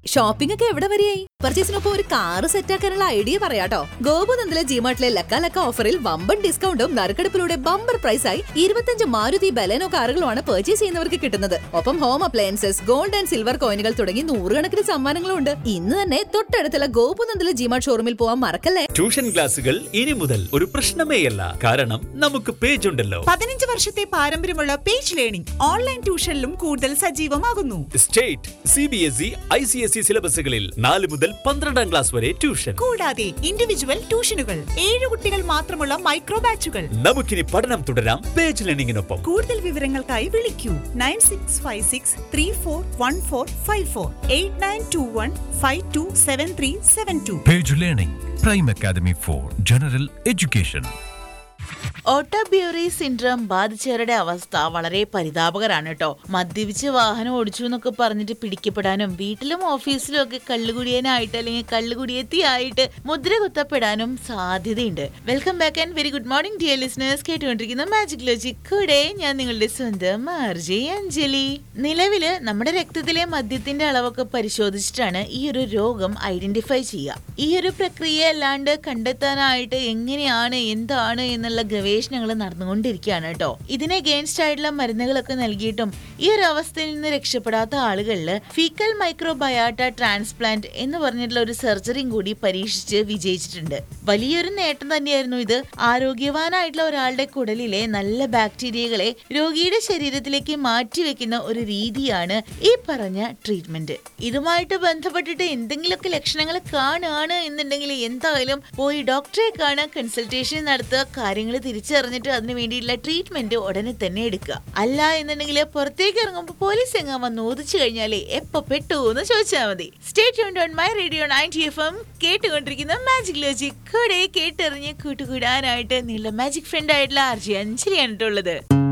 Shopping ഒക്കെ എവിടെ വരെയായി പർച്ചേസിനൊപ്പം ഒരു കാറ് സെറ്റാക്കാനുള്ള ഐഡിയ പറയാട്ടോ ഗോപുനന്ദിലെ ജിമാർട്ടിലെ ലക്ക ലക്ക ഓഫറിൽ വമ്പൻ ഡിസ്കൗണ്ടും നറുക്കെടുപ്പിലൂടെ ബമ്പർ പ്രൈസായി ഇരുപത്തഞ്ച് മാരുതി ബലേനോ കാറുകളുമാണ് പർച്ചേസ് ചെയ്യുന്നവർക്ക് കിട്ടുന്നത് ഒപ്പം home appliances gold and silver കോയിനുകൾ തുടങ്ങി നൂറുകണക്കിന് സമ്മാനങ്ങളും ഉണ്ട് ഇന്ന് തന്നെ തൊട്ടടുത്തുള്ള ഗോപുനന്ദിലെ ജിമാർട്ട് ഷോറൂമിൽ പോവാൻ മറക്കല്ലേ ട്യൂഷൻ ക്ലാസുകൾ ഇനി മുതൽ ഒരു പ്രശ്നമേയല്ല കാരണം നമുക്ക് പേജ് ഉണ്ടല്ലോ പതിനഞ്ച് വർഷത്തെ പാരമ്പര്യമുള്ള പേജ് ലേണിംഗ് ഓൺലൈൻ ട്യൂഷനിലും കൂടുതൽ സജീവമാകുന്നു state C B S E I C S E സിലബസുകളിൽ നാല് മുതൽ പന്ത്രണ്ടാം ക്ലാസ് വരെ ട്യൂഷൻ കൂടാതെ ഇൻഡിവിജ്വൽ ട്യൂഷനുകൾ ഏഴ് കുട്ടികൾ മാത്രമുള്ള മൈക്രോ ബാച്ചുകൾ നമുക്കിനി പഠനം തുടരാം പേജ് ലേണിംഗിനൊപ്പം കൂടുതൽ വിവരങ്ങൾക്കായി വിളിക്കൂ nine six five six three four one four five four eight nine two one five two seven three seven two Page Learning, Prime Academy for General Education. Auto brewery syndrome ബാധിച്ചവരുടെ അവസ്ഥ വളരെ പരിതാപകരാണ് കേട്ടോ മദ്യപിച്ച് വാഹനം ഓടിച്ചു എന്നൊക്കെ പറഞ്ഞിട്ട് പിടിക്കപ്പെടാനും വീട്ടിലും ഓഫീസിലും ഒക്കെ കള്ളുകുടിയനായിട്ട് അല്ലെങ്കിൽ കള്ളുകുടിയെത്തിയായിട്ട് മുദ്ര കുത്തപ്പെടാനും സാധ്യതയുണ്ട് welcome back and very good morning dear listeners കേട്ടുകൊണ്ടിരിക്കുന്ന മാജിക് ലോജിക് കൂടെ ഞാൻ നിങ്ങളുടെ സ്വന്തം ആർജെ അഞ്ജലി നിലവില് നമ്മുടെ രക്തത്തിലെ മദ്യത്തിന്റെ അളവൊക്കെ പരിശോധിച്ചിട്ടാണ് ഈ ഒരു രോഗം ഐഡന്റിഫൈ ചെയ്യുക ഈ ഒരു പ്രക്രിയ അല്ലാണ്ട് കണ്ടെത്താനായിട്ട് എങ്ങനെയാണ് എന്താണ് എന്നുള്ള ഗവേഷണങ്ങൾ നടന്നുകൊണ്ടിരിക്കുകയാണ് കേട്ടോ ഇതിന് അഗേൻസ്റ്റ് ആയിട്ടുള്ള മരുന്നുകളൊക്കെ നൽകിയിട്ടും ഈ ഒരു അവസ്ഥയിൽ നിന്ന് രക്ഷപ്പെടാത്ത ആളുകളിൽ ഫീക്കൽ മൈക്രോബയാട്ട ട്രാൻസ്പ്ലാന്റ് എന്ന് പറഞ്ഞിട്ടുള്ള ഒരു സർജറിയും കൂടി പരീക്ഷിച്ച് വിജയിച്ചിട്ടുണ്ട് വലിയൊരു നേട്ടം തന്നെയായിരുന്നു ഇത് ആരോഗ്യവാനായിട്ടുള്ള ഒരാളുടെ കുടലിലെ നല്ല ബാക്ടീരിയകളെ രോഗിയുടെ ശരീരത്തിലേക്ക് മാറ്റിവെക്കുന്ന ഒരു രീതിയാണ് ഈ പറഞ്ഞ ട്രീറ്റ്മെന്റ് ഇതുമായിട്ട് ബന്ധപ്പെട്ടിട്ട് എന്തെങ്കിലുമൊക്കെ ലക്ഷണങ്ങൾ കാണുകയാണ് എന്നുണ്ടെങ്കിൽ എന്തായാലും പോയി ഡോക്ടറെ കാണാൻ കൺസൾട്ടേഷൻ നടത്തുക കാര്യങ്ങൾ തിരിച്ചറിഞ്ഞിട്ട് അതിന് വേണ്ടിയിട്ടുള്ള ട്രീറ്റ്മെന്റ് ഉടനെ തന്നെ എടുക്കുക അല്ല എന്നുണ്ടെങ്കിൽ പുറത്തേക്ക് ഇറങ്ങുമ്പോൾ പോലീസ് എങ്ങാൻ വന്ന് ഓദിച്ചു കഴിഞ്ഞാലേ എപ്പോ പെട്ടു എന്ന് ചോദിച്ചാൽ മതി state on my radio ninety F M കേട്ടുകൊണ്ടിരിക്കുന്ന മാജിക് ലോജിക് കൂടെ കേട്ടറിഞ്ഞ് കൂട്ടുകൂടാനായിട്ട് നിങ്ങളുടെ മാജിക് ഫ്രണ്ട് ആയിട്ടുള്ള ആർജി അഞ്ജലിയാണ് ട്ടോ ഉള്ളത്